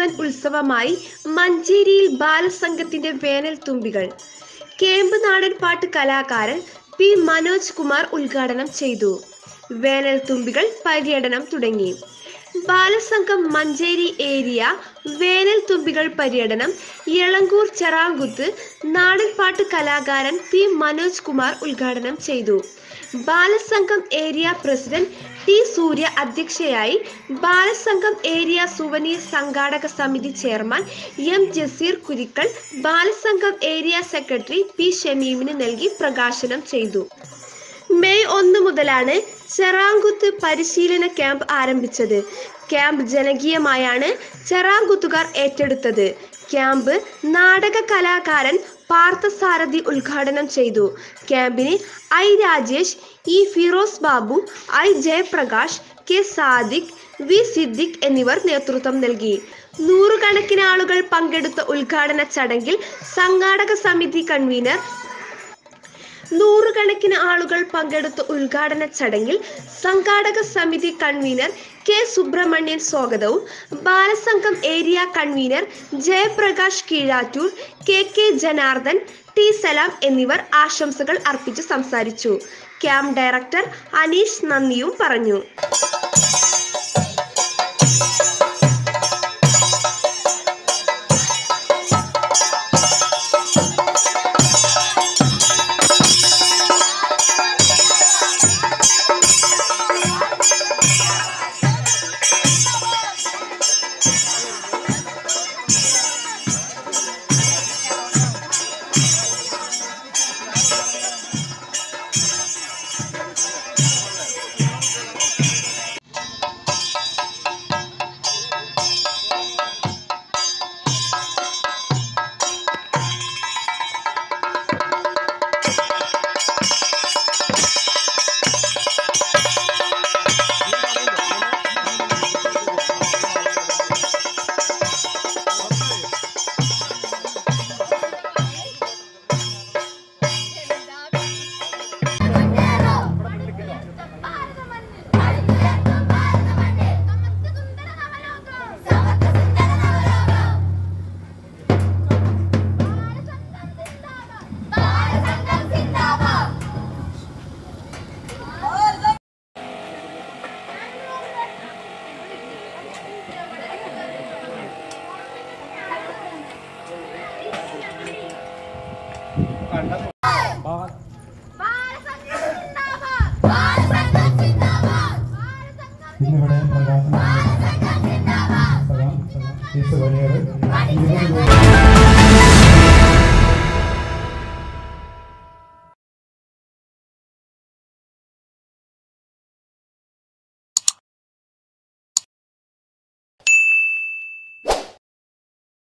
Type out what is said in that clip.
മുഴുവൻ ഉത്സവമായി മഞ്ചേരിയിൽ ബാലസംഘത്തിന്റെ വേനൽ തുമ്പികൾ കേമ്പ് നാടൻ പാട്ട് കലാകാരൻ പി മനോജ് കുമാർ ഉദ്ഘാടനം ചെയ്തു വേനൽ തുമ്പികൾ പര്യടനം തുടങ്ങി ബാലസംഘം മഞ്ചേരി ഏരിയ വേനൽ തുമ്പികൾ പര്യടനം ഇളങ്കൂർ ചെറാങ്കുത്ത് നാടൻപാട്ട് കലാകാരൻ പി മനോജ് കുമാർ ഉദ്ഘാടനം ചെയ്തു Balasangham area president T Surya അധ്യക്ഷയായി ബാലസംഘം ഏരിയ സുവനീർ സംഘാടക സമിതി chairman M Jaseer Kurikkal Balasangham area secretary P ഷമീമിന് നൽകി പ്രകാശനം ചെയ്തു മെയ് ഒന്ന് മുതലാണ് ചെറാങ്കുത്ത് പരിശീലന ക്യാമ്പ് ആരംഭിച്ചത് ക്യാമ്പ് ജനകീയമായാണ് ചെറാങ്കുത്തുകാർ ഏറ്റെടുത്തത് ക്യാമ്പ് നാടക കലാകാരൻ പാർത്ഥസാരഥി ഉദ്ഘാടനം ചെയ്തു ക്യാമ്പിന് I Rajesh E Firoz Babu I Jayaprakash K Sadiq V Siddique എന്നിവർ നേതൃത്വം നൽകി നൂറുകണക്കിന് ആളുകൾ പങ്കെടുത്ത ഉദ്ഘാടന ചടങ്ങിൽ സംഘാടക സമിതി കൺവീനർ നൂറുകണക്കിന് ആളുകൾ പങ്കെടുത്ത ഉദ്ഘാടന ചടങ്ങിൽ സംഘാടക സമിതി കൺവീനർ കെ സുബ്രഹ്മണ്യൻ സ്വാഗതവും Balasangham area convenor Jayaprakash Keezhattoor K K Janardhan T Salam എന്നിവർ ആശംസകൾ അർപ്പിച്ച് സംസാരിച്ചു ക്യാമ്പ് ഡയറക്ടർ അനീഷ് നന്ദിയും പറഞ്ഞു ഇന്നിവിടെ പ്രകാശനം സലാം സലാം ഈശ്വരൻ